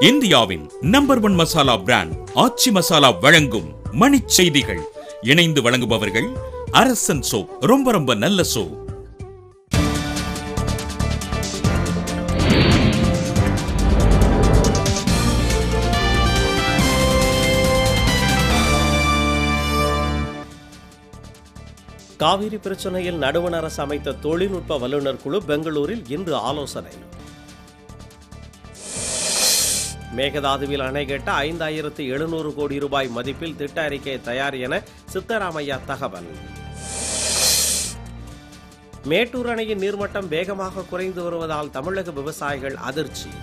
இந்தியாவின் number one masala brand Aachi masala வழங்கும் மணிச் செய்திகள் இணைந்து வழங்குபவர்கள் அரசன் சோப் ரொம்ப ரொம்ப நல்ல சோப் காவிரி பிரச்சனையில் நடுவண் அரசு அமைத்த தொழில்நுட்ப வல்லுநர் குழு பெங்களூரில் இன்று ஆலோசனை மேகதாதுவில் அணை கட்ட ஐந்தாயிரத்து எழுநூறு கோடி ரூபாய் மதிப்பில் திட்ட அறிக்கை தயார் என சித்தராமையா தகவல் மேட்டூர் அணையின் நீர்மட்டம் வேகமாக குறைந்து வருவதால் தமிழக விவசாயிகள் அதிர்ச்சி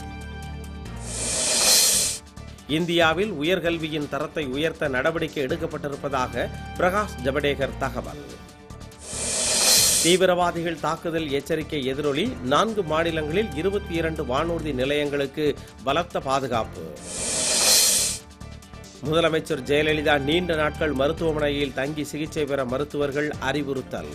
இந்தியாவில் உயர்கல்வியின் தரத்தை உயர்த்த நடவடிக்கை எடுக்கப்பட்டிருப்பதாக பிரகாஷ் ஜவடேகர் தகவல் தீவிரவாதிகள் தாக்குதல் எச்சரிக்கை எதிரொலி நான்கு மாநிலங்களில் இருபத்தி இரண்டு வானூர்தி நிலையங்களுக்கு பலத்த பாதுகாப்பு முதலமைச்சர் ஜெயலலிதா நீண்ட நாட்கள் மருத்துவமனையில் தங்கி சிகிச்சை பெற மருத்துவர்கள் அறிவுறுத்தல்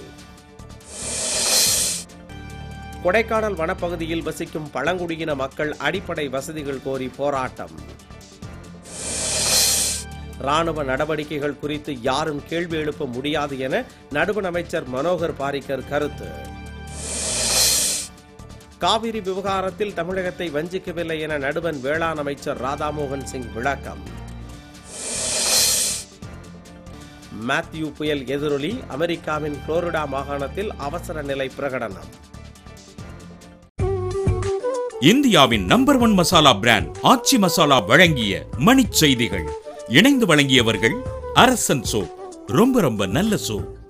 கொடைக்கானல் வனப்பகுதியில் வசிக்கும் பழங்குடியின மக்கள் அடிப்படை வசதிகள் கோரி போராட்டம் ராணுவ நடவடிக்கைகள் குறித்து யாரும் கேள்வி எழுப்ப முடியாது என நடுவண் அமைச்சர் மனோகர் பாரிக்கர் கருத்து காவிரி விவகாரத்தில் தமிழகத்தை வஞ்சிக்கவில்லை என நடுவன் வேளாண் அமைச்சர் ராதாமோகன் சிங் விளக்கம் மேத்யூ புயல் எதிரொலி அமெரிக்காவின் புளோரிடா மாகாணத்தில் அவசர நிலை பிரகடனம் இந்தியாவின் number one masala brand Aachi masala வழங்கிய மணிச் செய்திகள் இணைந்து வழங்கியவர்கள் அரசன் சோப் ரொம்ப ரொம்ப நல்ல சோப்